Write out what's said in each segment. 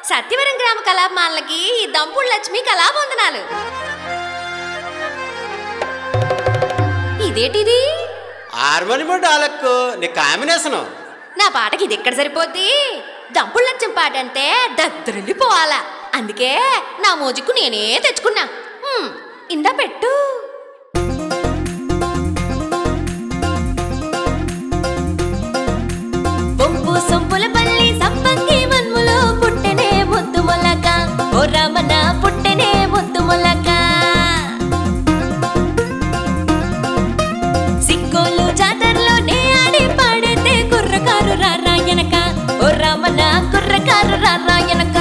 సత్యవరం గ్రామ కళామాలకి ఈ దంపుడు లక్ష్మి కళాబంధనాలు ఇదేటిది హార్మోనియం డాలక్కు నీ కాంబినేషను నా పాటకి ఇది ఎక్కడ సరిపోద్ది దంపుడు లక్ష్యం పాట అంటే దద్దరిల్లిపోవాలా అందుకే నా మోజుకు నేనే తెచ్చుకున్నా హ్మ్, ఇందా పెట్టు వంపు సొంపుల పల్లి సంపంగి మన్ములో పుట్టెనే ముద్దు మొలక ఓ రమణ పుట్టెనే ముద్దు మొలక సిక్కోలు జాతరలో నే ఆడి పాడితే కుర్రకారు రారాయనక ఓ రమణ కుర్రకారు రారాయనక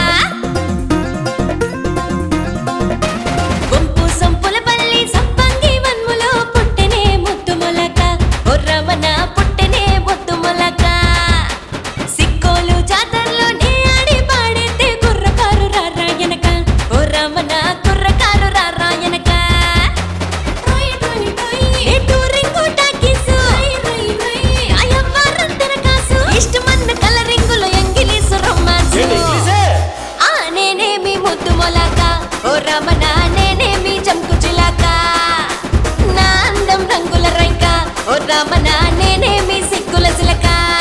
వంపు సొంపుల పల్లి సంపంగి వన్ములో పుట్టెనే ముద్దు మొలక ఓ రమణ పుట్టెనే ముద్దు మొలక సిక్కోలు జాతరలో నే ఆడి పాడితే కుర్రకారు రారాయనక ఓ రమణ కుర్రకారు రారాయనక ఏ టూరింగు టాకీసు అయ్యవ్వారంతన కాసు ఇష్టమన్న కలరింగులో ఎంగిలీసు రొమాన్సు ఏంటి ఇంగ్లీషే ఆ నేనేమి ముద్దు మొలక ఓ రమణ నేనేమి జంకు చిలక నా అందం రంగుల రైక ఓ రమణ నేనేమి సిక్కుల చిలక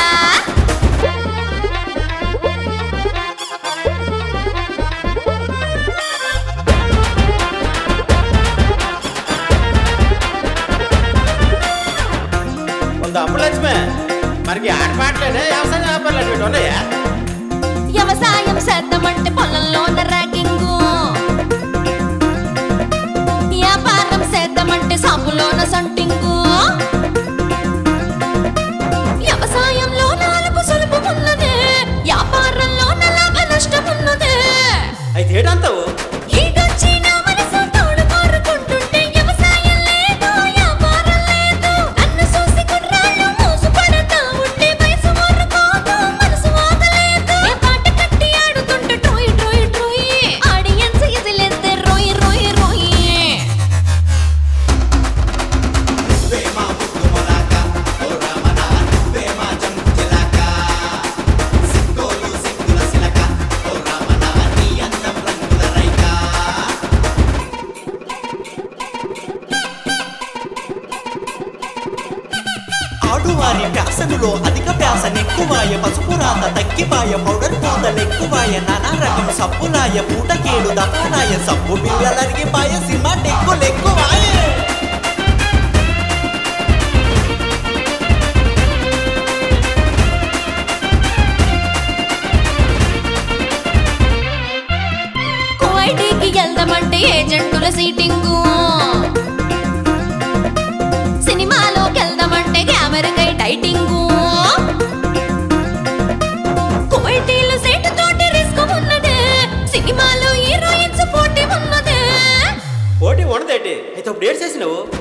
ఉంది అప్పుడు లక్ష్మి మనకి ఆట పాటలేనే వ్యవసాయ వ్యాపారాలు అటువంటి ఉన్నాయా వ్యవసాయం చేద్దామంటే పొలంలోన ర్యాగింగు వ్యాపారం చేద్దామంటే సాపులోన సంటింగు వ్యవసాయంలో నాలుగు సులుపు ఉన్నదే వ్యాపారంలో లాభ నష్టం ఉన్నదే అయితే ఏంటంతావు ఈడొచ్చి నా మనసు తోడు కోరుకుంటుంటే వ్యవసాయం లేదు వ్యాపారం లేదు నన్ను చూసి కుర్రాళ్ళు మోసపడతా ఉంటే వయసు ఊరుకోదు మనసు ఆగలేదు ఏ పాట కట్టి ఆడుతుంటే ట్రోయ్ ట్రోయ్ ట్రోయ్ ఆడియన్స్ ఎదిలేస్తే రోయ్ రోయ్ రోయ్ ఆడువారి ప్యాసనులో అధిక ప్యాసనెక్కువాయ పసుపు రాత తగ్గిపాయ పౌడర్ పూతలెక్కువాయ నానా రకం సబ్బులాయ పూటకేడు దపాలాయ సబ్బు బిళ్ళలరిగిపాయ సినిమా టెక్కులెక్కువాయ కువైటీకి వెళ్దామంటే ఏజెంటుల సీటింగు సినిమాలోకి వెళ్దామంటే కెమెరాకై టైటింగు కువైటీలో సెట్ తోటి రిస్క్ ఉన్నదే సినిమాలో హీరోయిన్స్ పోటీ ఉన్నదే పోటీ ఉండదేటి అయితే ఇప్పుడు ఏడు చేసినావు